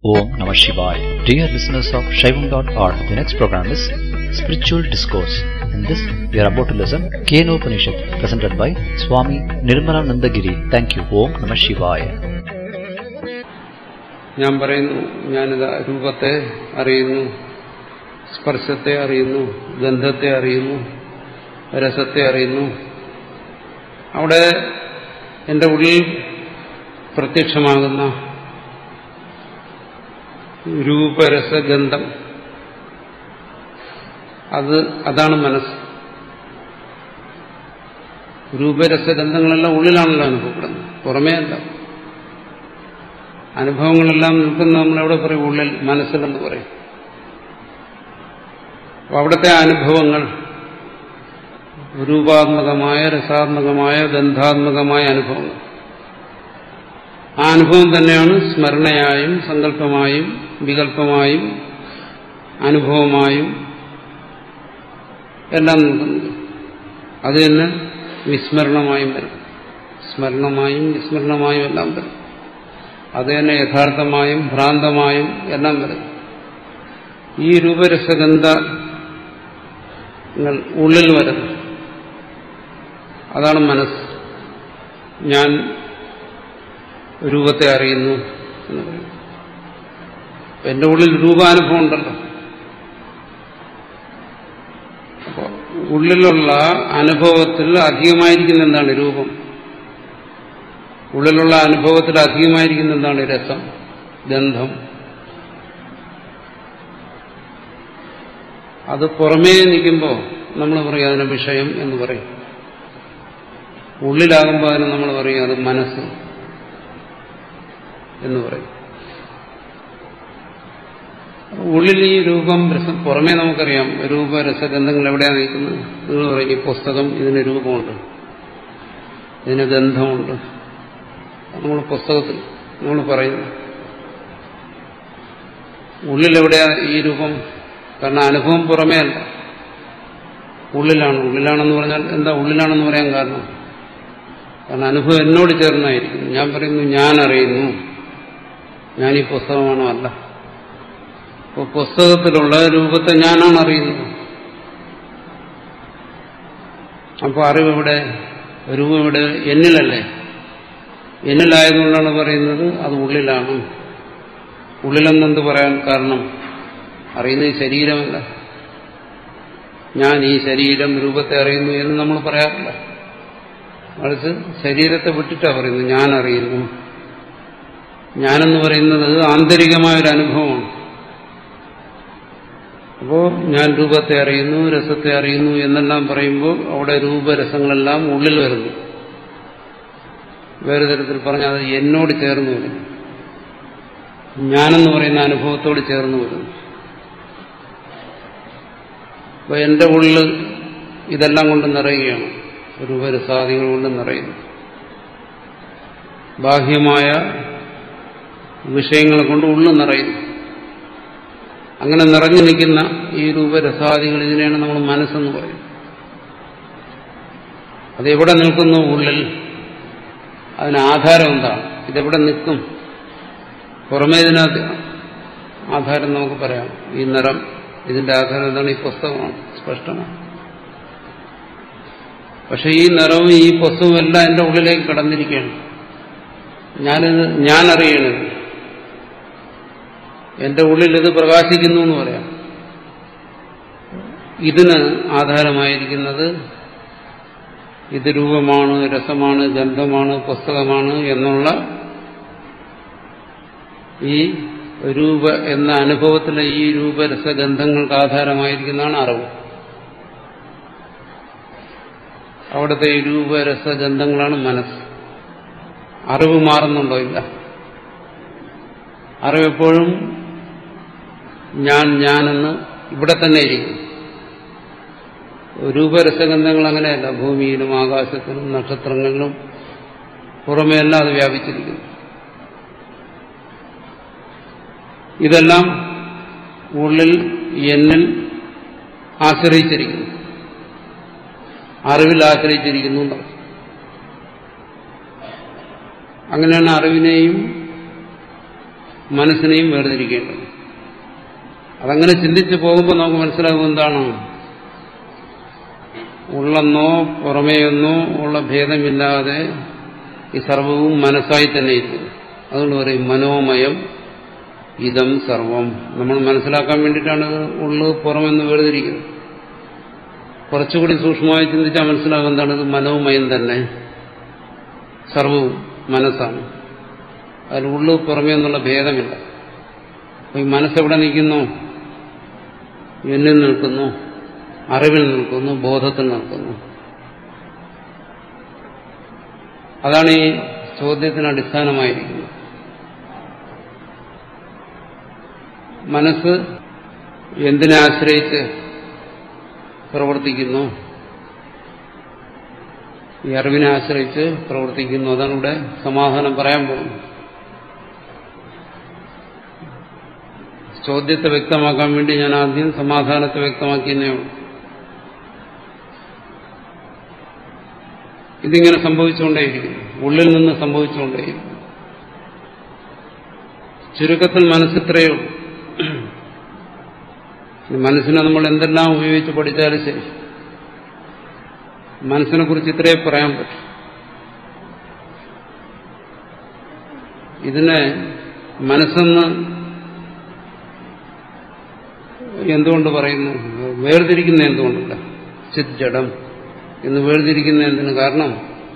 Om Namah Shivaya. Dear listeners of Shaivam.org, the next program is Spiritual Discourse. In this, we are about to listen Keno Upanishad, presented by Swami Nirmalanandagiri. Thank you. Om Namah Shivaya. ഞാൻ പറയുന്നു ഞാനിത് രൂപത്തെ അറിയുന്നു സ്പർശത്തെ അറിയുന്നു ഗന്ധത്തെ അറിയുന്നു രസത്തെ അറിയുന്നു അവിടെ എൻ്റെ ഉള്ളിൽ പ്രത്യക്ഷമാകുന്ന രൂപരസഗന്ധം അത് അതാണ് മനസ്സ് രൂപരസഗന്ധങ്ങളെല്ലാം ഉള്ളിലാണല്ലോ അനുഭവപ്പെടുന്നത് പുറമേ അല്ല അനുഭവങ്ങളെല്ലാം നിൽക്കുന്ന നമ്മളെവിടെ പറയും ഉള്ളിൽ മനസ്സിലെന്ന് പറയും അപ്പൊ അവിടുത്തെ അനുഭവങ്ങൾ രൂപാത്മകമായ രസാത്മകമായ ഗന്ധാത്മകമായ അനുഭവങ്ങൾ ആ അനുഭവം തന്നെയാണ് സ്മരണയായും സങ്കല്പമായും വികല്പമായും അനുഭവമായും എല്ലാം നിൽക്കുന്നത് അത് തന്നെ വിസ്മരണമായും വരും സ്മരണമായും വിസ്മരണമായും എല്ലാം വരും അത് തന്നെ യഥാർത്ഥമായും ഭ്രാന്തമായും എല്ലാം വരും ഈ രൂപരസഗന്ധങ്ങൾ ഉള്ളിൽ വരുന്നു അതാണ് മനസ്സ് ഞാൻ രൂപത്തെ അറിയുന്നു എന്ന് പറയും എന്റെ ഉള്ളിൽ രൂപാനുഭവം ഉണ്ടല്ലോ അപ്പോൾ ഉള്ളിലുള്ള അനുഭവത്തിൽ അധികമായിരിക്കുന്ന എന്താണ് രൂപം ഉള്ളിലുള്ള അനുഭവത്തിൽ അധികമായിരിക്കുന്ന എന്താണ് രസം ഗന്ധം അത് പുറമേ നിൽക്കുമ്പോൾ നമ്മൾ പറയും അതിനെ വിഷയം എന്ന് പറയും ഉള്ളിലാകുമ്പോൾ അതിന് നമ്മൾ പറയും അത് മനസ്സ് എന്ന് പറയും ഉള്ളിൽ ഈ രൂപം രസം പുറമേ നമുക്കറിയാം രൂപ രസഗന്ധങ്ങൾ എവിടെയാണ് നിൽക്കുന്നത് നിങ്ങൾ പറയും ഈ പുസ്തകം ഇതിന് രൂപമുണ്ട് ഇതിന് ഗന്ധമുണ്ട് നമ്മൾ പുസ്തകത്തിൽ നമ്മൾ പറയുന്നു ഉള്ളിലെവിടെയാ ഈ രൂപം കാരണം അനുഭവം പുറമേ അല്ല ഉള്ളിലാണ് ഉള്ളിലാണെന്ന് പറഞ്ഞാൽ എന്താ ഉള്ളിലാണെന്ന് പറയാൻ കാരണം കാരണം അനുഭവം എന്നോട് ചേർന്നായിരിക്കുന്നു ഞാൻ പറയുന്നു ഞാൻ അറിയുന്നു ഞാൻ ഈ പുസ്തകമാണോ അല്ല അപ്പോൾ പുസ്തകത്തിലുള്ള രൂപത്തെ ഞാനാണ് അറിയുന്നത് അപ്പോൾ അറിവെവിടെ രൂപമെവിടെ എന്നിലല്ലേ എന്നിലായതുകൊണ്ടാണ് പറയുന്നത് അത് ഉള്ളിലാണ് ഉള്ളിലെന്നെന്ത് പറയാൻ കാരണം അറിയുന്നത് ശരീരമല്ല ഞാൻ ഈ ശരീരം രൂപത്തെ അറിയുന്നു എന്ന് നമ്മൾ പറയാറില്ല മറിച്ച് ശരീരത്തെ വിട്ടിട്ടാണ് പറയുന്നത് ഞാൻ അറിയുന്നു ഞാനെന്ന് പറയുന്നത് ആന്തരികമായൊരു അനുഭവമാണ് അപ്പോൾ ഞാൻ രൂപത്തെ അറിയുന്നു രസത്തെ അറിയുന്നു എന്നെല്ലാം പറയുമ്പോൾ അവിടെ രൂപരസങ്ങളെല്ലാം ഉള്ളിൽ വരുന്നു വേറെ തരത്തിൽ പറഞ്ഞാൽ അത് എന്നോട് ചേർന്ന് വരുന്നു ഞാനെന്ന് പറയുന്ന അനുഭവത്തോട് ചേർന്ന് വരുന്നു അപ്പൊ എന്റെ ഉള്ളിൽ ഇതെല്ലാം കൊണ്ട് നിറയുകയാണ് രൂപരസാദികൾ കൊണ്ട് നിറയുന്നു ബാഹ്യമായ വിഷയങ്ങളെ കൊണ്ട് ഉള്ളിൽ നിറയുന്നു അങ്ങനെ നിറഞ്ഞു നിൽക്കുന്ന ഈ രൂപരസാദികൾ ഇതിനെയാണ് നമ്മൾ മനസ്സെന്ന് പറയുന്നത് അത് എവിടെ നിൽക്കുന്നു ഉള്ളിൽ അതിന് ആധാരം എന്താണ് ഇതെവിടെ നിൽക്കും പുറമേ ഇതിനകത്ത് ആധാരം നമുക്ക് പറയാം ഈ നിറം ഇതിന്റെ ആധാരം എന്താണ് ഈ പുസ്തകമാണ് സ്പഷ്ടമാണ് പക്ഷെ ഈ നിറവും ഈ പുസ്തകവും എല്ലാം എന്റെ ഉള്ളിലേക്ക് കടന്നിരിക്കുകയാണ് ഞാനിത് ഞാൻ അറിയണത് എന്റെ ഉള്ളിൽ ഇത് പ്രകാശിക്കുന്നു എന്ന് പറയാം ഇതിന് ആധാരമായിരിക്കുന്നത് ഇത് രൂപമാണ് രസമാണ് ഗന്ധമാണ് പുസ്തകമാണ് എന്നുള്ള ഈ രൂപ എന്ന അനുഭവത്തിലെ ഈ രൂപരസഗന്ധങ്ങൾക്ക് ആധാരമായിരിക്കുന്നതാണ് അറിവ് അവിടുത്തെ ഈ രൂപരസഗന്ധങ്ങളാണ് മനസ്സ് അറിവ് മാറുന്നുണ്ടോ ഇല്ല അറിവ് എപ്പോഴും ഞാൻ ഞാനെന്ന് ഇവിടെ തന്നെ ഇരിക്കും രൂപരസഗന്ധങ്ങൾ അങ്ങനെയല്ല ഭൂമിയിലും ആകാശത്തിലും നക്ഷത്രങ്ങളിലും പുറമെയെല്ലാം അത് വ്യാപിച്ചിരിക്കുന്നു ഇതെല്ലാം ഉള്ളിൽ എന്നിൽ ആശ്രയിച്ചിരിക്കുന്നു അറിവിൽ ആശ്രയിച്ചിരിക്കുന്നു അങ്ങനെയാണ് അറിവിനെയും മനസ്സിനെയും വേർതിരിക്കേണ്ടത് അതങ്ങനെ ചിന്തിച്ചു പോകുമ്പോൾ നമുക്ക് മനസ്സിലാകും എന്താണ് ഉള്ളെന്നോ പുറമേയെന്നോ ഉള്ള ഭേദമില്ലാതെ ഈ സർവവും മനസ്സായി തന്നെ ഇരിക്കുന്നു അതുകൊണ്ട് പറയും മനോമയം ഇതം സർവം നമ്മൾ മനസ്സിലാക്കാൻ വേണ്ടിയിട്ടാണ് ഉള്ളു പുറമെന്ന് വേർതിരിക്കുന്നത് കുറച്ചുകൂടി സൂക്ഷ്മമായി ചിന്തിച്ചാൽ മനസ്സിലാകും എന്താണ് ഇത് മനോമയം തന്നെ സർവവും മനസ്സാണ് അതിൽ ഉള്ളു പുറമേ എന്നുള്ള ഭേദമില്ല അപ്പൊ ഈ മനസ്സെവിടെ നിൽക്കുന്നു എന്നിൽ നിൽക്കുന്നു അറിവിൽ നിൽക്കുന്നു ബോധത്തിൽ നിൽക്കുന്നു അതാണ് ഈ ചോദ്യത്തിന് അടിസ്ഥാനമായിരിക്കുന്നത് മനസ്സ് എന്തിനെ ആശ്രയിച്ച് പ്രവർത്തിക്കുന്നു ഈ അറിവിനെ ആശ്രയിച്ച് പ്രവർത്തിക്കുന്നു അതാണ് ഇവിടെ സമാധാനം പറയാൻ പോകുന്നത് ചോദ്യത്തെ വ്യക്തമാക്കാൻ വേണ്ടി ഞാൻ ആദ്യം സമാധാനത്തെ വ്യക്തമാക്കിയെന്നേ ഉള്ളൂ ഇതിങ്ങനെ സംഭവിച്ചുകൊണ്ടേയിരിക്കുന്നു ഉള്ളിൽ നിന്ന് സംഭവിച്ചുകൊണ്ടേയിരിക്കുന്നു ചുരുക്കത്തിൽ മനസ്സിത്രയേ ഉള്ളൂ മനസ്സിനെ നമ്മൾ എന്തെല്ലാം ഉപയോഗിച്ച് പഠിച്ചാലും ശരി മനസ്സിനെ കുറിച്ച് ഇത്രയേ പറയാൻ പറ്റും ഇതിനെ മനസ്സെന്ന് എന്തുകൊണ്ട് പറയുന്നു വേർതിരിക്കുന്ന എന്തുകൊണ്ടില്ല ചിത് ജഡം എന്ന് വേർതിരിക്കുന്ന എന്തിന് കാരണം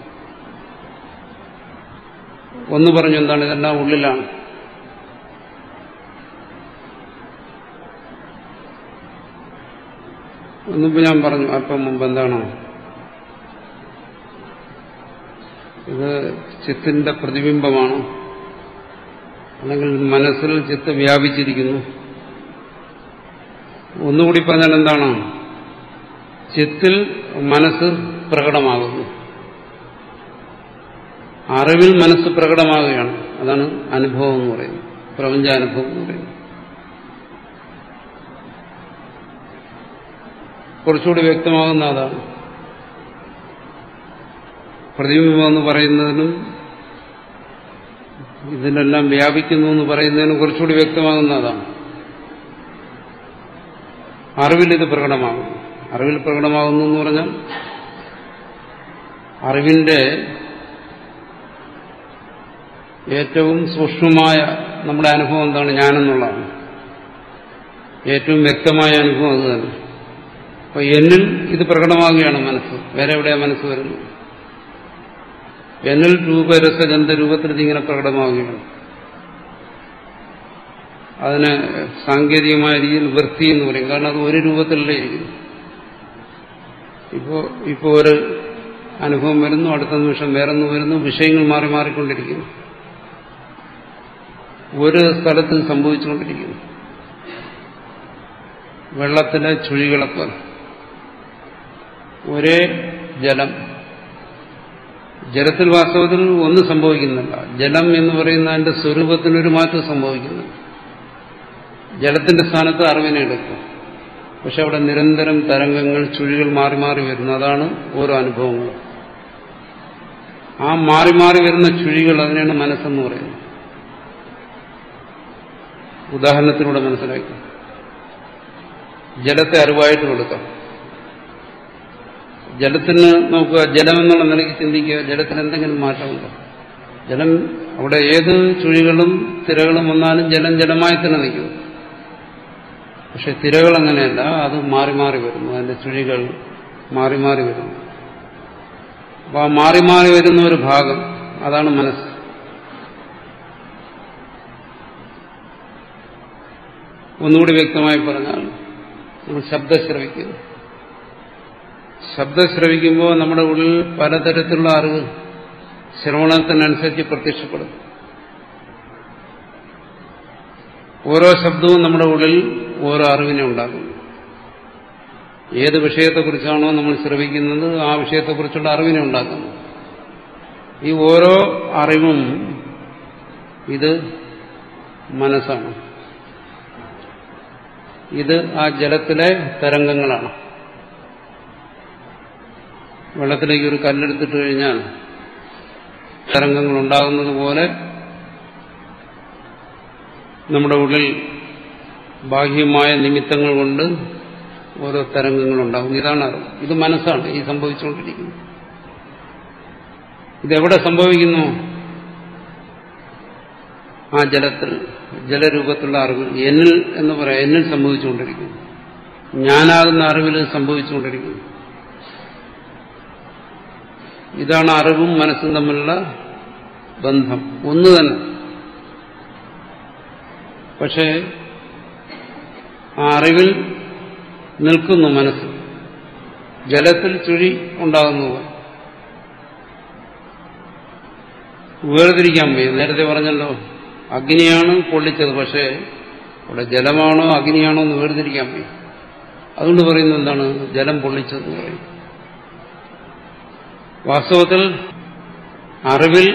ഒന്ന് പറഞ്ഞു എന്താണ് ഇതെല്ലാം ഉള്ളിലാണ് ഒന്നിപ്പോ ഞാൻ പറഞ്ഞു അല്പം മുമ്പ് എന്താണോ ഇത് ചിത്തിന്റെ പ്രതിബിംബമാണ് അല്ലെങ്കിൽ മനസ്സിൽ ചിത്ത് വ്യാപിച്ചിരിക്കുന്നു ഒന്നുകൂടി പറഞ്ഞാൽ എന്താണ് ചിത്തിൽ മനസ്സ് പ്രകടമാകുന്നു അറിവിൽ മനസ്സ് പ്രകടമാകുകയാണ് അതാണ് അനുഭവം എന്ന് പറയുന്നത് പ്രപഞ്ചാനുഭവം എന്ന് പറയുന്നത് കുറച്ചുകൂടി വ്യക്തമാകുന്ന അതാണ് പ്രതിബിംബം എന്ന് പറയുന്നതിനും ഇതിനെല്ലാം വ്യാപിക്കുന്നു എന്ന് പറയുന്നതിനും കുറച്ചുകൂടി വ്യക്തമാകുന്ന അതാണ് അറിവിൽ ഇത് പ്രകടമാകുന്നു അറിവിൽ പ്രകടമാകുന്നു എന്ന് പറഞ്ഞാൽ അറിവിന്റെ ഏറ്റവും സൂക്ഷ്മമായ നമ്മുടെ അനുഭവം എന്താണ് ഞാനെന്നുള്ളതാണ് ഏറ്റവും വ്യക്തമായ അനുഭവം അത് തന്നെ അപ്പൊ എന്നിൽ ഇത് പ്രകടമാകുകയാണ് മനസ്സ് വേറെ എവിടെയാ മനസ്സ് വരുന്നു എന്നിൽ രൂപരസഗന്ധ രൂപത്തിൽ ഇതിങ്ങനെ പ്രകടമാവുകയാണ് അതിന് സാങ്കേതികമായ രീതിയിൽ വൃത്തി എന്ന് പറയും കാരണം അത് ഒരു രൂപത്തിലല്ലേ ഇരിക്കുന്നു ഇപ്പോ ഇപ്പോ ഒരു അനുഭവം വരുന്നു അടുത്ത നിമിഷം വേറൊന്ന് വരുന്നു വിഷയങ്ങൾ മാറി മാറിക്കൊണ്ടിരിക്കുന്നു ഒരു സ്ഥലത്ത് സംഭവിച്ചുകൊണ്ടിരിക്കുന്നു വെള്ളത്തിലെ ചുഴികളെപ്പോലെ ഒരേ ജലം ജലത്തിൽ വാസ്തവത്തിൽ ഒന്നും സംഭവിക്കുന്നില്ല ജലം എന്ന് പറയുന്ന അതിന്റെ സ്വരൂപത്തിനൊരു മാറ്റം സംഭവിക്കുന്നില്ല ജലത്തിന്റെ സ്ഥാനത്ത് അറിവിനെ എടുക്കും പക്ഷെ അവിടെ നിരന്തരം തരംഗങ്ങൾ ചുഴികൾ മാറി മാറി വരുന്നു അതാണ് ഓരോ അനുഭവങ്ങളും ആ മാറി മാറി വരുന്ന ചുഴികൾ അതിനാണ് മനസ്സെന്ന് പറയുന്നത് ഉദാഹരണത്തിലൂടെ മനസ്സിലാക്കി ജലത്തെ അറിവായിട്ട് കൊടുക്കാം ജലത്തിന് നോക്കുക ജലം എന്നുള്ള നിലയ്ക്ക് ചിന്തിക്കുക ജലത്തിന് എന്തെങ്കിലും മാറ്റമുണ്ടോ ജലം അവിടെ ഏത് ചുഴികളും തിരകളും വന്നാലും ജലം ജലമായി തന്നെ നിൽക്കുന്നു പക്ഷെ തിരകൾ അങ്ങനെയല്ല അത് മാറി മാറി വരുന്നു അതിന്റെ ചുഴികൾ മാറി മാറി വരുന്നു അപ്പൊ ആ മാറി മാറി വരുന്ന ഒരു ഭാഗം അതാണ് മനസ്സ് ഒന്നുകൂടി വ്യക്തമായി പറഞ്ഞാൽ നമ്മൾ ശബ്ദം ശ്രവിക്കുന്നു ശബ്ദം ശ്രവിക്കുമ്പോൾ നമ്മുടെ ഉള്ളിൽ പലതരത്തിലുള്ള അറിവ് ശ്രവണത്തിനനുസരിച്ച് പ്രത്യക്ഷപ്പെടും ഓരോ ശബ്ദവും നമ്മുടെ ഉള്ളിൽ ഓരോ അറിവിനെ ഉണ്ടാക്കുന്നു ഏത് വിഷയത്തെക്കുറിച്ചാണോ നമ്മൾ ശ്രവിക്കുന്നത് ആ വിഷയത്തെക്കുറിച്ചുള്ള അറിവിനെ ഉണ്ടാക്കുന്നു ഈ ഓരോ അറിവും ഇത് മനസ്സാണ് ഇത് ആ ജലത്തിലെ തരംഗങ്ങളാണ് വെള്ളത്തിലേക്ക് ഒരു കല്ലെടുത്തിട്ട് കഴിഞ്ഞാൽ തരംഗങ്ങൾ ഉണ്ടാകുന്നത് പോലെ നമ്മുടെ ഉള്ളിൽ ബാഹ്യമായ നിമിത്തങ്ങൾ കൊണ്ട് ഓരോ തരംഗങ്ങളുണ്ടാകും ഇതാണ് അറിവ് ഇത് മനസ്സാണ് ഈ സംഭവിച്ചുകൊണ്ടിരിക്കുന്നത് ഇതെവിടെ സംഭവിക്കുന്നു ആ ജലത്തിൽ ജലരൂപത്തിലുള്ള അറിവ് എന്നിൽ എന്ന് പറയാം എന്നിൽ സംഭവിച്ചുകൊണ്ടിരിക്കുന്നു ഞാനാകുന്ന അറിവിൽ സംഭവിച്ചുകൊണ്ടിരിക്കുന്നു ഇതാണ് അറിവും മനസ്സും തമ്മിലുള്ള ബന്ധം ഒന്ന് തന്നെ പക്ഷേ ആ അറിവിൽ നിൽക്കുന്നു മനസ്സ് ജലത്തിൽ ചുഴി ഉണ്ടാകുന്നു വേർതിരിക്കാൻ വയ്യ നേരത്തെ പറഞ്ഞല്ലോ അഗ്നിയാണ് പൊള്ളിച്ചത് പക്ഷേ അവിടെ ജലമാണോ അഗ്നിയാണോ എന്ന് വേർതിരിക്കാൻ വയ്യ അതുകൊണ്ട് പറയുന്നത് എന്താണ് ജലം പൊള്ളിച്ചതെന്ന് പറയും വാസ്തവത്തിൽ അറിവിൽ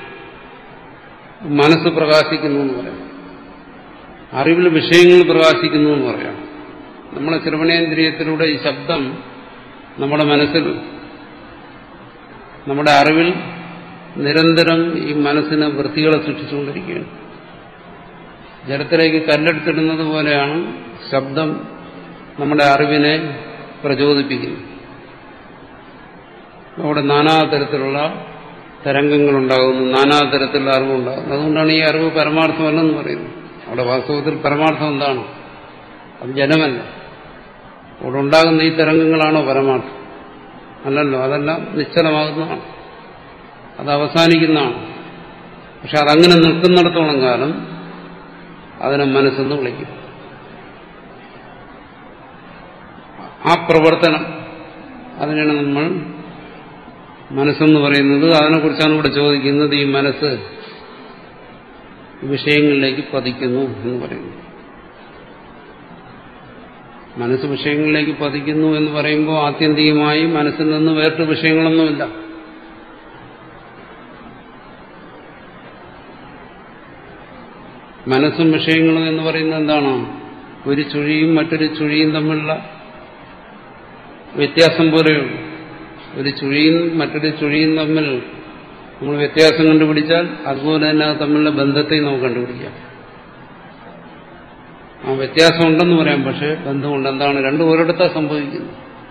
മനസ്സ് പ്രകാശിക്കുന്നു എന്ന് പറയാം അറിവിൽ വിഷയങ്ങൾ പ്രകാശിക്കുന്നു എന്ന് പറയാം നമ്മളെ ശ്രവണേന്ദ്രിയത്തിലൂടെ ഈ ശബ്ദം നമ്മുടെ മനസ്സിൽ നമ്മുടെ അറിവിൽ നിരന്തരം ഈ മനസ്സിന് വൃത്തികളെ സൃഷ്ടിച്ചുകൊണ്ടിരിക്കുകയാണ് ജലത്തിലേക്ക് കല്ലെടുത്തിടുന്നത് പോലെയാണ് ശബ്ദം നമ്മുടെ അറിവിനെ പ്രചോദിപ്പിക്കുന്നത് അവിടെ നാനാതരത്തിലുള്ള തരംഗങ്ങളുണ്ടാകുന്നു നാനാതരത്തിലുള്ള അറിവുണ്ടാകുന്നു അതുകൊണ്ടാണ് ഈ അറിവ് പരമാർത്ഥമല്ലെന്ന് പറയുന്നത് അവിടെ വാസ്തവത്തിൽ പരമാർത്ഥം എന്താണ് അത് ജനമല്ല അവിടെ ഉണ്ടാകുന്ന ഈ തരംഗങ്ങളാണോ പരമാർത്ഥം അല്ലല്ലോ അതെല്ലാം നിശ്ചലമാകുന്നതാണ് അത് അവസാനിക്കുന്നതാണ് പക്ഷെ അതങ്ങനെ നിൽക്കുന്നിടത്തോളം കാലം അതിനെ മനസ്സെന്ന് വിളിക്കും ആ പ്രവർത്തനം അതിനാണ് നമ്മൾ മനസ്സെന്ന് പറയുന്നത് അതിനെക്കുറിച്ചാണ് ഇവിടെ ചോദിക്കുന്നത് ഈ മനസ്സ് വിഷയങ്ങളിലേക്ക് പതിക്കുന്നു എന്ന് പറയുന്നു മനസ്സ് വിഷയങ്ങളിലേക്ക് പതിക്കുന്നു എന്ന് പറയുമ്പോൾ ആത്യന്തികമായി മനസ്സിൽ നിന്ന് വേറിട്ട് വിഷയങ്ങളൊന്നുമില്ല മനസ്സും വിഷയങ്ങളും എന്ന് പറയുന്നത് എന്താണ് ഒരു ചുഴിയും മറ്റൊരു ചുഴിയും തമ്മിലുള്ള വ്യത്യാസം പോലെയുള്ളൂ ഒരു ചുഴിയും മറ്റൊരു ചുഴിയും തമ്മിൽ നമ്മൾ വ്യത്യാസം കണ്ടുപിടിച്ചാൽ അതുപോലെ തന്നെ അത് തമ്മിലുള്ള ബന്ധത്തെ നമുക്ക് കണ്ടുപിടിക്കാം ആ വ്യത്യാസം ഉണ്ടെന്ന് പറയാം പക്ഷെ ബന്ധമുണ്ട് എന്താണ് രണ്ടും ഒരിടത്താ സംഭവിക്കുന്നത്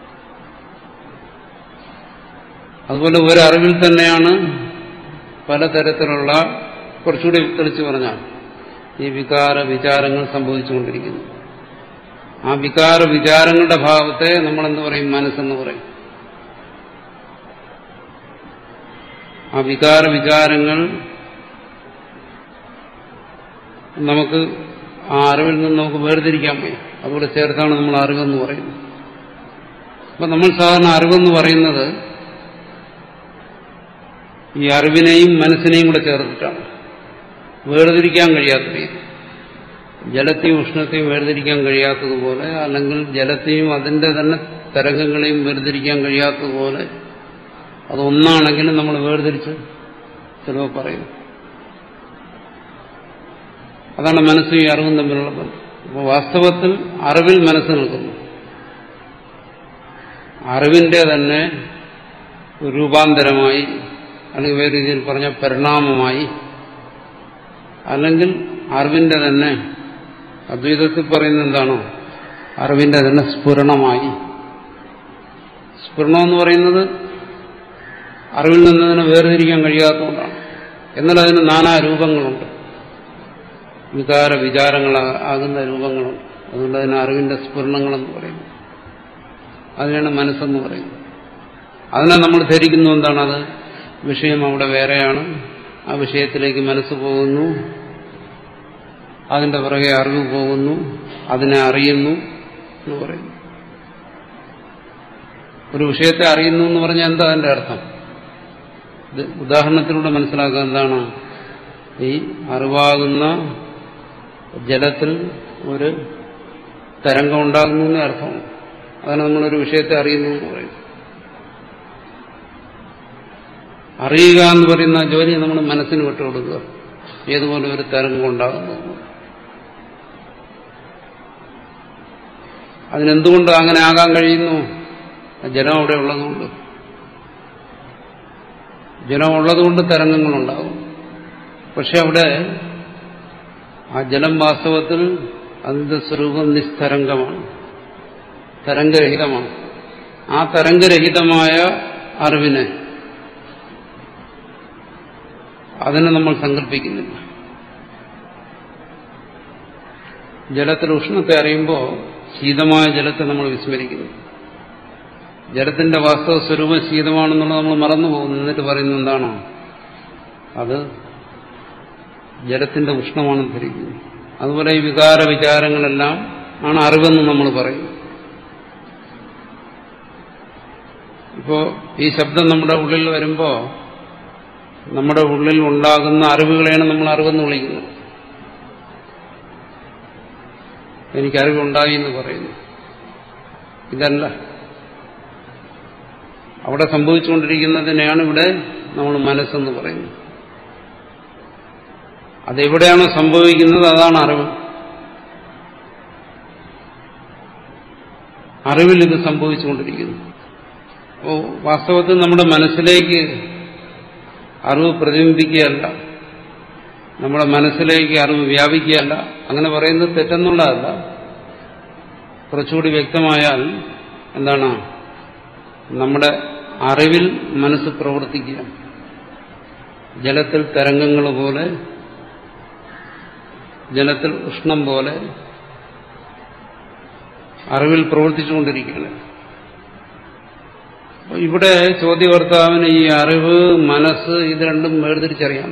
അതുപോലെ ഒരറിവിൽ തന്നെയാണ് പലതരത്തിലുള്ള കുറച്ചുകൂടി തെളിച്ചു പറഞ്ഞാൽ ഈ വികാര വിചാരങ്ങൾ സംഭവിച്ചുകൊണ്ടിരിക്കുന്നു ആ വികാര വിചാരങ്ങളുടെ ഭാവത്തെ നമ്മളെന്ത് പറയും മനസ്സെന്ന് പറയും ആ വികാര വിചാരങ്ങൾ നമുക്ക് ആ അറിവിൽ നിന്ന് നമുക്ക് വേർതിരിക്കാൻ വയ്യ അതുകൂടെ ചേർത്താണ് നമ്മൾ അറിവെന്ന് പറയുന്നത് അപ്പം നമ്മൾ സാധാരണ അറിവെന്ന് പറയുന്നത് ഈ അറിവിനെയും മനസ്സിനെയും കൂടെ ചേർത്തിട്ടാണ് വേർതിരിക്കാൻ കഴിയാത്ത രീതി ജലത്തെയും ഉഷ്ണത്തെയും വേർതിരിക്കാൻ കഴിയാത്തതുപോലെ അല്ലെങ്കിൽ ജലത്തെയും അതിന്റെ തന്നെ തരംഗങ്ങളെയും വേർതിരിക്കാൻ കഴിയാത്തതുപോലെ അതൊന്നാണെങ്കിലും നമ്മൾ വേർതിരിച്ച് ചിലപ്പോൾ പറയുന്നു അതാണ് മനസ്സും ഈ അറിവും തമ്മിലുള്ള ബന്ധം അപ്പോൾ വാസ്തവത്തിൽ അറിവിൽ മനസ്സ് നിൽക്കുന്നു അറിവിന്റെ തന്നെ രൂപാന്തരമായി അല്ലെങ്കിൽ വേറെ രീതിയിൽ പറഞ്ഞ പരിണാമമായി അല്ലെങ്കിൽ അറിവിന്റെ തന്നെ അദ്വൈതത്തിൽ പറയുന്നത് എന്താണോ അറിവിന്റെ തന്നെ സ്ഫുരണമായി സ്ഫുരണം എന്ന് പറയുന്നത് അറിവിൽ നിന്നതിനെ വേർതിരിക്കാൻ കഴിയാത്തതുകൊണ്ടാണ് എന്നാൽ അതിന് നാനാ രൂപങ്ങളുണ്ട് വികാര വിചാരങ്ങളാകുന്ന രൂപങ്ങളുണ്ട് അതുകൊണ്ട് അതിന് അറിവിന്റെ സ്ഫുരണങ്ങളെന്ന് പറയുന്നു അതിനാണ് മനസ്സെന്ന് പറയുന്നത് അതിനെ നമ്മൾ ധരിക്കുന്നു എന്താണ് അത് വിഷയം അവിടെ വേറെയാണ് ആ വിഷയത്തിലേക്ക് മനസ്സ് പോകുന്നു അതിന്റെ പുറകെ അറിവ് പോകുന്നു അതിനെ അറിയുന്നു എന്ന് പറയുന്നു ഒരു വിഷയത്തെ അറിയുന്നു എന്ന് പറഞ്ഞാൽ എന്താ അതിന്റെ അർത്ഥം ഇത് ഉദാഹരണത്തിലൂടെ മനസ്സിലാക്കുക എന്താണ് ഈ അറിവാകുന്ന ജലത്തിൽ ഒരു തരംഗം ഉണ്ടാകുന്നു എന്നേ അർത്ഥമാണ് അതാണ് നമ്മളൊരു വിഷയത്തെ അറിയുന്നു എന്ന് പറയുന്നത് അറിയുക എന്ന് പറയുന്ന ജോലി നമ്മൾ മനസ്സിന് വിട്ടുകൊടുക്കുക ഏതുപോലെ ഒരു തരംഗം ഉണ്ടാകുന്നു അതിനെന്തുകൊണ്ട് അങ്ങനെ ആകാൻ കഴിയുന്നു ജലം അവിടെ ഉള്ളതുകൊണ്ട് ജലം ഉള്ളതുകൊണ്ട് തരംഗങ്ങളുണ്ടാകും പക്ഷെ അവിടെ ആ ജലം വാസ്തവത്തിൽ അതിന്റെ സ്വരൂപം നിസ്തരംഗമാണ് തരംഗരഹിതമാണ് ആ തരംഗരഹിതമായ അറിവിനെ അതിനെ നമ്മൾ സങ്കല്പിക്കുന്നില്ല ജലത്തിൽ ഉഷ്ണത്തെ അറിയുമ്പോൾ ശീതമായ ജലത്തെ നമ്മൾ വിസ്മരിക്കുന്നു ജലത്തിന്റെ വാസ്തവ സ്വരൂപം ശീതമാണെന്നുള്ളത് നമ്മൾ മറന്നു പോകുന്നു എന്നിട്ട് പറയുന്നത് എന്താണോ അത് ജലത്തിന്റെ ഉഷ്ണമാണെന്ന് ധരിക്കുന്നു അതുപോലെ ഈ വികാര വിചാരങ്ങളെല്ലാം ആണ് അറിവെന്ന് നമ്മൾ പറയും ഇപ്പോ ഈ ശബ്ദം നമ്മുടെ ഉള്ളിൽ വരുമ്പോ നമ്മുടെ ഉള്ളിൽ ഉണ്ടാകുന്ന അറിവുകളെയാണ് നമ്മൾ അറിവെന്ന് വിളിക്കുന്നത് എനിക്ക് അറിവുണ്ടായി എന്ന് പറയുന്നു ഇതല്ല അവിടെ സംഭവിച്ചുകൊണ്ടിരിക്കുന്നതിനെയാണ് ഇവിടെ നമ്മൾ മനസ്സെന്ന് പറയുന്നത് അതെവിടെയാണോ സംഭവിക്കുന്നത് അതാണ് അറിവ് അറിവിൽ ഇത് സംഭവിച്ചുകൊണ്ടിരിക്കുന്നു അപ്പോൾ വാസ്തവത്തിൽ നമ്മുടെ മനസ്സിലേക്ക് അറിവ് പ്രതിബിംബിക്കുകയല്ല നമ്മുടെ മനസ്സിലേക്ക് അറിവ് വ്യാപിക്കുകയല്ല അങ്ങനെ പറയുന്നത് തെറ്റെന്നുള്ളതല്ല കുറച്ചുകൂടി വ്യക്തമായാൽ എന്താണ് നമ്മുടെ അറിവിൽ മനസ്സ് പ്രവർത്തിക്കുക ജലത്തിൽ തരംഗങ്ങൾ പോലെ ജലത്തിൽ ഉഷ്ണം പോലെ അറിവിൽ പ്രവർത്തിച്ചുകൊണ്ടിരിക്കുകയാണ് ഇവിടെ ചോദ്യകർത്താവിന് ഈ അറിവ് മനസ്സ് ഇത് രണ്ടും വേർതിരിച്ചറിയാൻ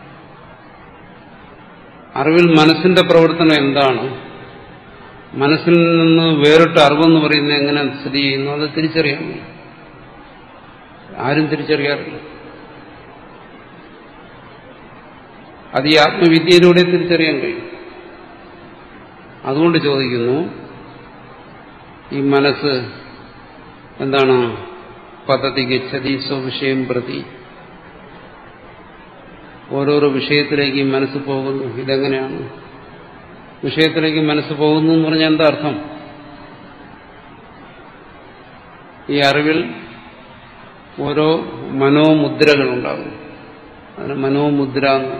അറിവിൽ മനസ്സിന്റെ പ്രവർത്തനം എന്താണ് മനസ്സിൽ നിന്ന് വേറിട്ട അറിവെന്ന് പറയുന്നത് എങ്ങനെ സ്ഥിതി ചെയ്യുന്നു അത് തിരിച്ചറിയാൻ ആരും തിരിച്ചറിയാറില്ല അത് ഈ ആത്മവിദ്യയിലൂടെ തിരിച്ചറിയാൻ കഴിയും അതുകൊണ്ട് ചോദിക്കുന്നു ഈ മനസ്സ് എന്താണ് പദ്ധതി ഗച്ഛതി സ്വവിഷയം പ്രതി ഓരോരോ വിഷയത്തിലേക്ക് ഈ മനസ്സ് പോകുന്നു ഇതെങ്ങനെയാണ് വിഷയത്തിലേക്ക് മനസ്സ് പോകുന്നു എന്ന് പറഞ്ഞാൽ എന്താ അർത്ഥം ഈ അറിവിൽ ഓരോ മനോമുദ്രകളുണ്ടാകും അതിന് മനോമുദ്ര എന്ന്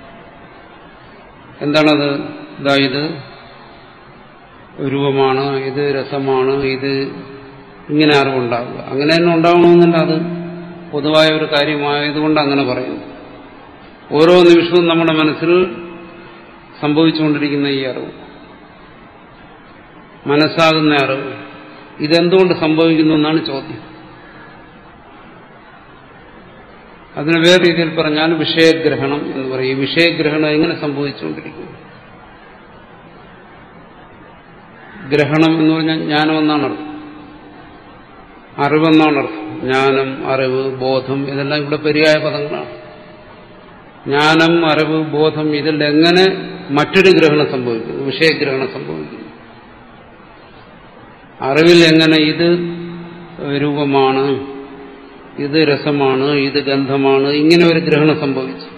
എന്താണത് ഇതാ ഇത് രൂപമാണ് ഇത് രസമാണ് ഇത് ഇങ്ങനെ അറിവുണ്ടാകുക അങ്ങനെ തന്നെ ഉണ്ടാവണമെന്നില്ല അത് പൊതുവായ ഒരു കാര്യമായതുകൊണ്ട് അങ്ങനെ പറയുന്നു ഓരോ നിമിഷവും നമ്മുടെ മനസ്സിൽ സംഭവിച്ചുകൊണ്ടിരിക്കുന്ന ഈ അറിവ് മനസ്സാകുന്ന അറിവ് ഇതെന്തുകൊണ്ട് സംഭവിക്കുന്നു എന്നാണ് ചോദ്യം അതിന് വേറെ രീതിയിൽ പറഞ്ഞാൽ വിഷയഗ്രഹണം എന്ന് പറയും ഈ വിഷയഗ്രഹണം എങ്ങനെ സംഭവിച്ചുകൊണ്ടിരിക്കുന്നു ഗ്രഹണം എന്ന് പറഞ്ഞാൽ ജ്ഞാനമെന്നാണ് അർത്ഥം അറിവെന്നാണ് അർത്ഥം ജ്ഞാനം അറിവ് ബോധം ഇതെല്ലാം ഇവിടെ പര്യായ പദങ്ങളാണ് ജ്ഞാനം അറിവ് ബോധം ഇതിൽ എങ്ങനെ മറ്റൊരു ഗ്രഹണം സംഭവിക്കുന്നു വിഷയഗ്രഹണം സംഭവിക്കുന്നു അറിവിൽ എങ്ങനെ ഇത് രൂപമാണ് ഇത് രസമാണ് ഇത് ഗന്ധമാണ് ഇങ്ങനെ ഒരു ഗ്രഹണം സംഭവിച്ചു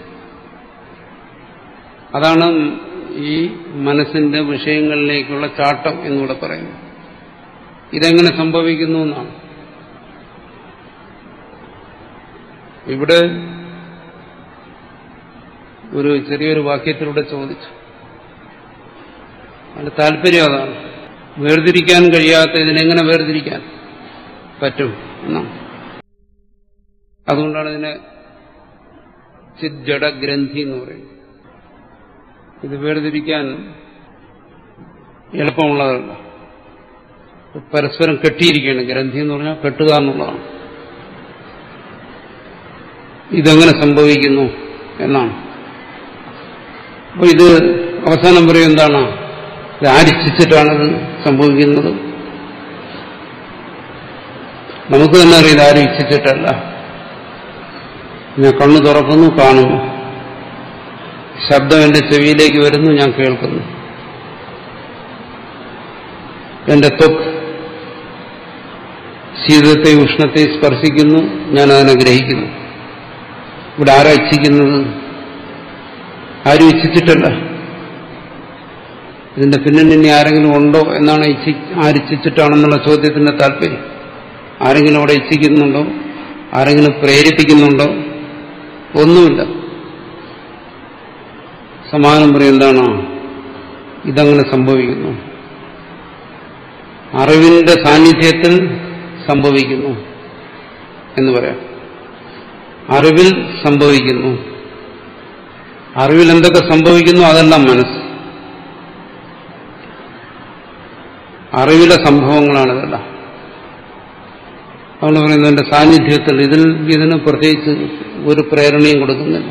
അതാണ് ഈ മനസ്സിന്റെ വിഷയങ്ങളിലേക്കുള്ള ചാട്ടം എന്നിവിടെ പറയുന്നു ഇതെങ്ങനെ സംഭവിക്കുന്നു എന്നാണ് ഇവിടെ ഒരു ചെറിയൊരു വാക്യത്തിലൂടെ ചോദിച്ചു അതിന്റെ താല്പര്യം അതാണ് വേർതിരിക്കാൻ കഴിയാത്ത ഇതിനെങ്ങനെ വേർതിരിക്കാൻ പറ്റും എന്നാണ് അതുകൊണ്ടാണ് ഇതിനെ ചിത് ജഡഗ്രന്ഥി എന്ന് പറയുന്നത് ഇത് വേർതിരിക്കാൻ എളുപ്പമുള്ളതല്ല പരസ്പരം കെട്ടിയിരിക്കുകയാണ് ഗ്രന്ഥി എന്ന് പറഞ്ഞാൽ കെട്ടുക എന്നുള്ളതാണ് ഇതെങ്ങനെ സംഭവിക്കുന്നു എന്നാണ് അപ്പോൾ ഇത് അവസാനം പറയും എന്താണ് ഇത് ആരിച്ചിട്ടാണത് സംഭവിക്കുന്നത് നമുക്ക് തന്നെ അറിയാം ഇത് ആരും ഇച്ഛിച്ചിട്ടല്ല ഞാൻ കണ്ണു തുറക്കുന്നു കാണുന്നു ശബ്ദം എന്റെ ചെവിയിലേക്ക് വരുന്നു ഞാൻ കേൾക്കുന്നു എന്റെ ത്വക്ക് ശീതത്തെ ഉഷ്ണത്തെ സ്പർശിക്കുന്നു ഞാൻ അതിനെ ഗ്രഹിക്കുന്നു ഇവിടെ ആരാ ഇച്ഛിക്കുന്നത് ആരും ഇച്ഛിച്ചിട്ടല്ല ഇതിന്റെ പിന്നിൽ ഇനി ആരെങ്കിലും ഉണ്ടോ എന്നാണ് ഇച്ഛി ആരിച്ഛിച്ചിട്ടാണെന്നുള്ള ചോദ്യത്തിന്റെ താല്പര്യം ആരെങ്കിലും അവിടെ ഇച്ഛിക്കുന്നുണ്ടോ ആരെങ്കിലും പ്രേരിപ്പിക്കുന്നുണ്ടോ ഒന്നുമില്ല സമാനം പറയും എന്താണോ ഇതങ്ങനെ സംഭവിക്കുന്നു അറിവിന്റെ സാന്നിധ്യത്തിൽ സംഭവിക്കുന്നു എന്ന് പറയാം അറിവിൽ സംഭവിക്കുന്നു അറിവിൽ എന്തൊക്കെ സംഭവിക്കുന്നു അതെല്ലാം മനസ്സ് അറിവിലെ സംഭവങ്ങളാണ് ഇതെല്ലാം അതുകൊണ്ട് പറയുന്നത് എന്റെ സാന്നിധ്യത്തിൽ ഇതിൽ ഇതിന് പ്രത്യേകിച്ച് ഒരു പ്രേരണയും കൊടുക്കുന്നില്ല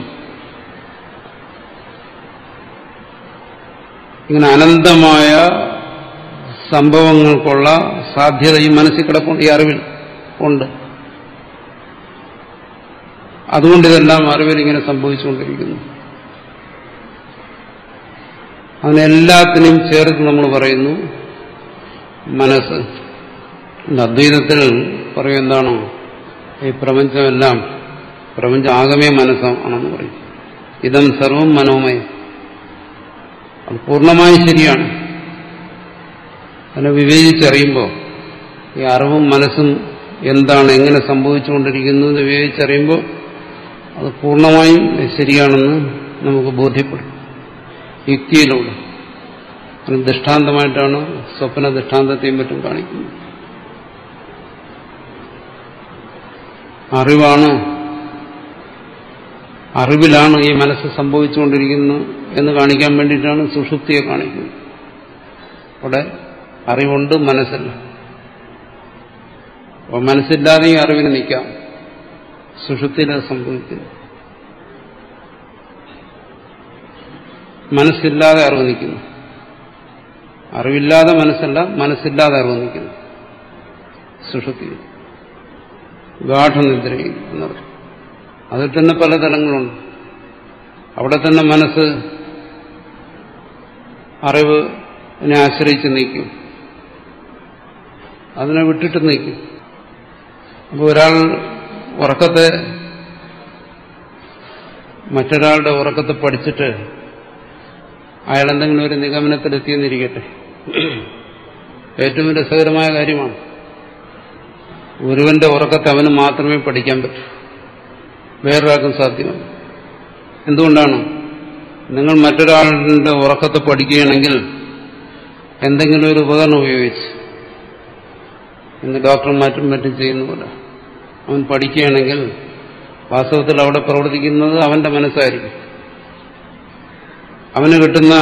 ഇങ്ങനെ അനന്തമായ സംഭവങ്ങൾക്കുള്ള സാധ്യത ഈ മനസ്സിൽ കിടപ്പുണ്ട് ഈ അറിവിൽ ഉണ്ട് അതുകൊണ്ട് ഇതെല്ലാം അറിവിൽ ഇങ്ങനെ സംഭവിച്ചുകൊണ്ടിരിക്കുന്നു അതിനെല്ലാത്തിനെയും ചേർത്ത് നമ്മൾ പറയുന്നു മനസ്സ് അദ്വൈതത്തിൽ പറയും എന്താണോ ഈ പ്രപഞ്ചമെല്ലാം പ്രപഞ്ചം ആകമേ മനസ്സാണെന്ന് പറയും ഇതം സർവം മനോമയം അത് പൂർണ്ണമായും ശരിയാണ് അതിനെ വിവേചിച്ചറിയുമ്പോൾ ഈ അറിവും മനസ്സും എന്താണ് എങ്ങനെ സംഭവിച്ചുകൊണ്ടിരിക്കുന്നു എന്ന് വിവേചിച്ചറിയുമ്പോൾ അത് പൂർണ്ണമായും ശരിയാണെന്ന് നമുക്ക് ബോധ്യപ്പെടും യുക്തിയിലൂടെ അത് ദൃഷ്ടാന്തമായിട്ടാണ് സ്വപ്ന ദൃഷ്ടാന്തത്തെയും മറ്റും കാണിക്കുന്നത് അറിവാണ് അറിവിലാണ് ഈ മനസ്സ് സംഭവിച്ചുകൊണ്ടിരിക്കുന്നത് എന്ന് കാണിക്കാൻ വേണ്ടിയിട്ടാണ് സുഷുപ്തിയെ കാണിക്കുന്നത് അവിടെ അറിവുണ്ട് മനസ്സില്ല അപ്പോൾ മനസ്സില്ലാതെ ഈ അറിവിന് നിൽക്കാം സുഷുപ്തിയിൽ അത് സംഭവിക്കുന്നു മനസ്സില്ലാതെ അറിവ് നിൽക്കുന്നു അറിവില്ലാതെ മനസ്സല്ല മനസ്സില്ലാതെ അറിവ് നിൽക്കുന്നു സുഷുപ്തി ഗാഠനിദ്രയിൽ എന്ന് പറയും അതിൽ തന്നെ പല തലങ്ങളുണ്ട് അവിടെ തന്നെ മനസ്സ് അറിവിനെ ആശ്രയിച്ച് നിൽക്കും അതിനെ വിട്ടിട്ട് നിൽക്കും അപ്പോൾ ഒരാൾ ഉറക്കത്തെ മറ്റൊരാളുടെ ഉറക്കത്തെ പഠിച്ചിട്ട് അയാൾ എന്തെങ്കിലും ഒരു നിഗമനത്തിലെത്തിയെന്നിരിക്കട്ടെ ഏറ്റവും രസകരമായ കാര്യമാണ് ഒരുവന്റെ ഉറക്കത്തെ അവന് മാത്രമേ പഠിക്കാൻ പറ്റൂ വേറൊരാൾക്കും സാധ്യമല്ല എന്തുകൊണ്ടാണ് നിങ്ങൾ മറ്റൊരാളുടെ ഉറക്കത്തെ പഠിക്കുകയാണെങ്കിൽ എന്തെങ്കിലും ഒരു ഉപകരണം ഉപയോഗിച്ച് ഇന്ന് ഡോക്ടർമാരും മറ്റും ചെയ്യുന്ന പോലെ അവൻ പഠിക്കുകയാണെങ്കിൽ വാസ്തവത്തിൽ അവിടെ പ്രവർത്തിക്കുന്നത് അവന്റെ മനസ്സായിരിക്കും അവന് കിട്ടുന്ന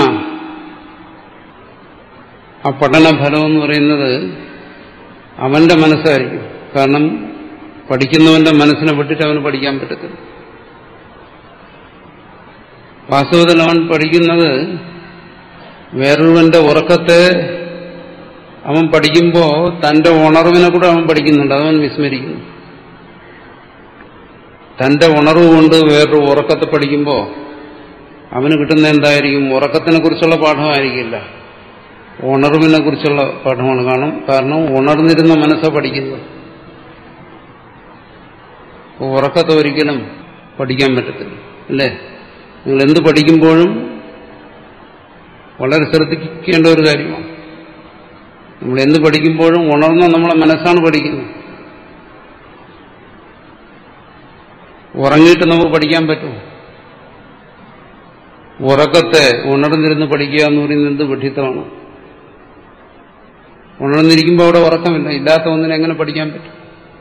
ആ പഠനഫലം എന്ന് പറയുന്നത് അവന്റെ മനസ്സായിരിക്കും കാരണം പഠിക്കുന്നവന്റെ മനസ്സിനെ വിട്ടിട്ട് അവന് പഠിക്കാൻ പറ്റത്തില്ല വാസ്തവത്തിൽ അവൻ പഠിക്കുന്നത് വേറൊരുവന്റെ ഉറക്കത്തെ അവൻ പഠിക്കുമ്പോൾ തന്റെ ഉണർവിനെ കൂടെ അവൻ പഠിക്കുന്നുണ്ട് അതവൻ വിസ്മരിക്കുന്നു തന്റെ ഉണർവ് കൊണ്ട് വേറൊരു ഉറക്കത്തെ പഠിക്കുമ്പോൾ അവന് കിട്ടുന്ന എന്തായിരിക്കും ഉറക്കത്തിനെ കുറിച്ചുള്ള പാഠമായിരിക്കില്ല ഉണർവിനെ കുറിച്ചുള്ള പാഠമാണ് കാണും കാരണം ഉണർന്നിരുന്ന മനസ്സാണ് പഠിക്കുന്നത് ഉറക്കത്തെ ഒരിക്കലും പഠിക്കാൻ പറ്റത്തില്ല അല്ലേ നിങ്ങൾ എന്ത് പഠിക്കുമ്പോഴും വളരെ ശ്രദ്ധിക്കേണ്ട ഒരു കാര്യമാണ് നമ്മൾ എന്ത് പഠിക്കുമ്പോഴും ഉണർന്ന നമ്മളെ മനസ്സാണ് പഠിക്കുന്നത് ഉറങ്ങിയിട്ട് നമുക്ക് പഠിക്കാൻ പറ്റുമോ ഉറക്കത്തെ ഉണർന്നിരുന്ന് പഠിക്കുക എന്ന് പറയുന്നത് എന്ത് പഠിത്തമാണ് ഉണർന്നിരിക്കുമ്പോൾ അവിടെ ഉറക്കമില്ല ഇല്ലാത്ത ഒന്നിനെ എങ്ങനെ പഠിക്കാൻ പറ്റും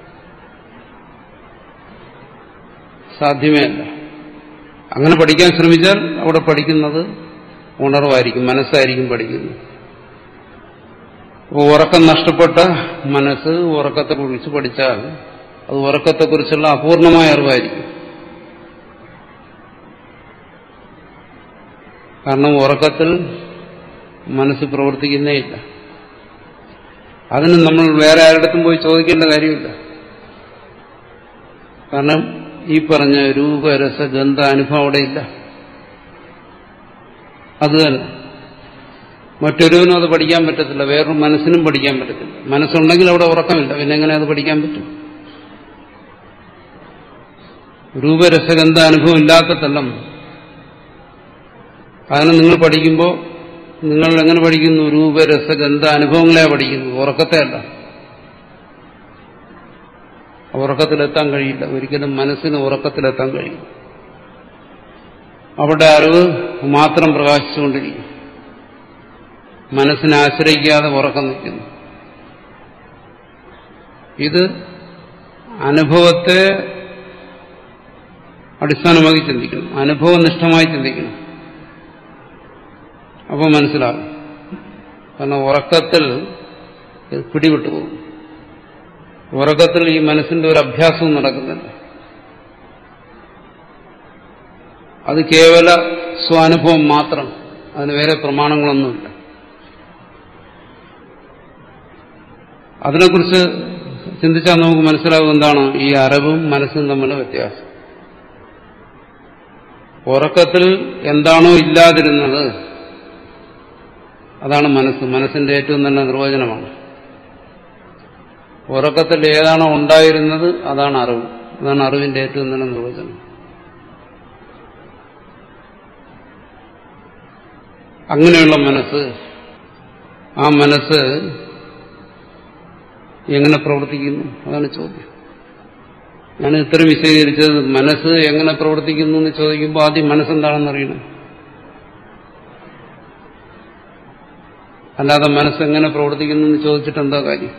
സാധ്യമേ അല്ല അങ്ങനെ പഠിക്കാൻ ശ്രമിച്ചാൽ അവിടെ പഠിക്കുന്നത് ഉണർവായിരിക്കും മനസ്സായിരിക്കും പഠിക്കുന്നത് അപ്പോൾ ഉറക്കം നഷ്ടപ്പെട്ട മനസ്സ് ഉറക്കത്തെക്കുറിച്ച് പഠിച്ചാൽ അത് ഉറക്കത്തെക്കുറിച്ചുള്ള അപൂർണമായ അറിവായിരിക്കും കാരണം ഉറക്കത്തിൽ മനസ്സ് പ്രവർത്തിക്കുന്നേ ഇല്ല അതിന് നമ്മൾ വേറെ ആരുടെത്തും പോയി ചോദിക്കേണ്ട കാര്യമില്ല കാരണം ഈ പറഞ്ഞ രൂപരസ ഗന്ധ അനുഭവം അവിടെ ഇല്ല അത് തന്നെ മറ്റൊരുവനും അത് പഠിക്കാൻ പറ്റത്തില്ല വേറൊരു മനസ്സിനും പഠിക്കാൻ പറ്റത്തില്ല മനസ്സുണ്ടെങ്കിൽ അവിടെ ഉറക്കമില്ല പിന്നെ എങ്ങനെ അത് പഠിക്കാൻ പറ്റും രൂപരസഗന്ധ അനുഭവം ഇല്ലാത്തതെല്ലാം അതിനെ നിങ്ങൾ പഠിക്കുമ്പോൾ നിങ്ങൾ എങ്ങനെ പഠിക്കുന്നു രൂപരസഗന്ധ അനുഭവങ്ങളെ പഠിക്കുന്നു ഉറക്കത്തെ അല്ല ഉറക്കത്തിലെത്താൻ കഴിയില്ല ഒരിക്കലും മനസ്സിന് ഉറക്കത്തിലെത്താൻ കഴിയും അവിടെ അറിവ് മാത്രം പ്രകാശിച്ചുകൊണ്ടിരിക്കും മനസ്സിനെ ആശ്രയിക്കാതെ ഉറക്കം നിൽക്കുന്നു ഇത് അനുഭവത്തെ അടിസ്ഥാനമാക്കി ചിന്തിക്കണം അനുഭവനിഷ്ഠമായി ചിന്തിക്കണം അപ്പോൾ മനസ്സിലാകും കാരണം ഉറക്കത്തിൽ ഇത് പിടിവിട്ടു പോകും ഉറക്കത്തിൽ ഈ മനസ്സിന്റെ ഒരു അഭ്യാസവും നടക്കുന്നില്ല അത് കേവല സ്വാനുഭവം മാത്രം അതിന് വേറെ പ്രമാണങ്ങളൊന്നുമില്ല അതിനെക്കുറിച്ച് ചിന്തിച്ചാൽ നമുക്ക് മനസ്സിലാവും എന്താണ് ഈ അറിവും മനസ്സും തമ്മിലുള്ള വ്യത്യാസം ഉറക്കത്തിൽ എന്താണോ ഇല്ലാതിരുന്നത് അതാണ് മനസ്സ് മനസ്സിന്റെ ഏറ്റവും നല്ല നിർവചനമാണ് ഉറക്കത്തിൽ ഏതാണോ ഉണ്ടായിരുന്നത് അതാണ് അറിവ് അതാണ് അറിവിന്റെ ഏറ്റവും നല്ല നിർവചനം അങ്ങനെയുള്ള മനസ്സ് ആ മനസ്സ് എങ്ങനെ പ്രവർത്തിക്കുന്നു അതാണ് ചോദ്യം ഞാൻ ഇത്രയും വിശദീകരിച്ചത് മനസ്സ് എങ്ങനെ പ്രവർത്തിക്കുന്നു എന്ന് ചോദിക്കുമ്പോൾ ആദ്യം മനസ്സെന്താണെന്ന് അറിയണം അല്ലാതെ മനസ്സെങ്ങനെ പ്രവർത്തിക്കുന്നു എന്ന് ചോദിച്ചിട്ട് എന്താ കാര്യം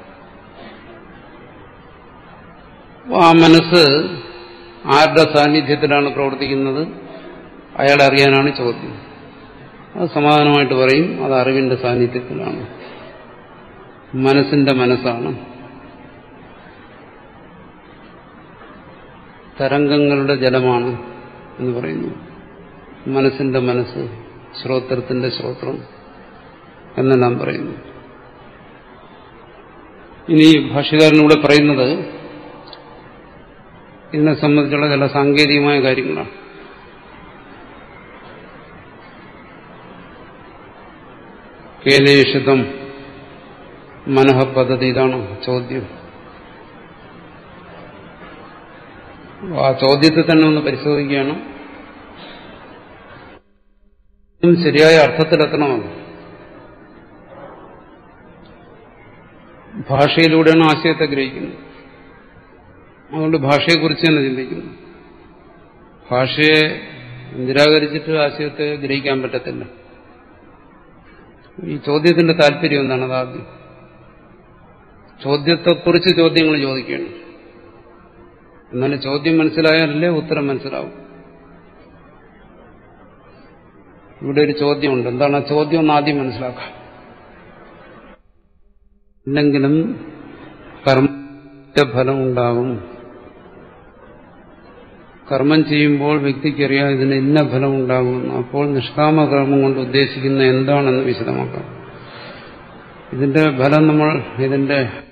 ആ മനസ്സ് ആരുടെ സാന്നിധ്യത്തിലാണ് പ്രവർത്തിക്കുന്നത് അയാളെ അറിയാനാണ് ചോദ്യം അത് സമാധാനമായിട്ട് പറയും അത് അറിവിന്റെ സാന്നിധ്യത്തിലാണ് മനസ്സിന്റെ മനസ്സാണ് തരംഗങ്ങളുടെ ജലമാണ് എന്ന് പറയുന്നു മനസ്സിന്റെ മനസ്സ് ശ്രോത്രത്തിന്റെ ശ്രോത്രം എന്നെല്ലാം പറയുന്നു ഇനി ഭാഷ്യകാരനിവിടെ പറയുന്നത് ഇതിനെ സംബന്ധിച്ചുള്ള ചില സാങ്കേതികമായ കാര്യങ്ങളാണ് കേലേഷിതം മനഃ പദ്ധതി ഇതാണ് ചോദ്യം ആ ചോദ്യത്തെ തന്നെ ഒന്ന് പരിശോധിക്കുകയാണ് ശരിയായ അർത്ഥത്തിലെത്തണമല്ലോ ഭാഷയിലൂടെയാണ് ആശയത്തെ ഗ്രഹിക്കുന്നത് അതുകൊണ്ട് ഭാഷയെക്കുറിച്ച് തന്നെ ചിന്തിക്കുന്നു ഭാഷയെ നിരാകരിച്ചിട്ട് ആശയത്തെ ഗ്രഹിക്കാൻ പറ്റത്തില്ല ഈ ചോദ്യത്തിന്റെ താല്പര്യം എന്താണ് അതാദ്യം ചോദ്യത്തെക്കുറിച്ച് ചോദ്യങ്ങൾ ചോദിക്കുകയാണ് എന്നാലും ചോദ്യം മനസ്സിലായാലല്ലേ ഉത്തരം മനസ്സിലാവും ഇവിടെ ഒരു ചോദ്യമുണ്ട് എന്താണ് ആ ചോദ്യം ഒന്ന് ആദ്യം മനസ്സിലാക്കാം എന്തെങ്കിലും കർമ്മ ഫലം ഉണ്ടാകും കർമ്മം ചെയ്യുമ്പോൾ വ്യക്തിക്കറിയാം ഇതിന് ഇന്ന ഫലം ഉണ്ടാകുമെന്ന് അപ്പോൾ നിഷ്കാമ കർമ്മം കൊണ്ട് ഉദ്ദേശിക്കുന്ന എന്താണെന്ന് വിശദമാക്കാം ഇതിന്റെ ഫലം നമ്മൾ ഇതിന്റെ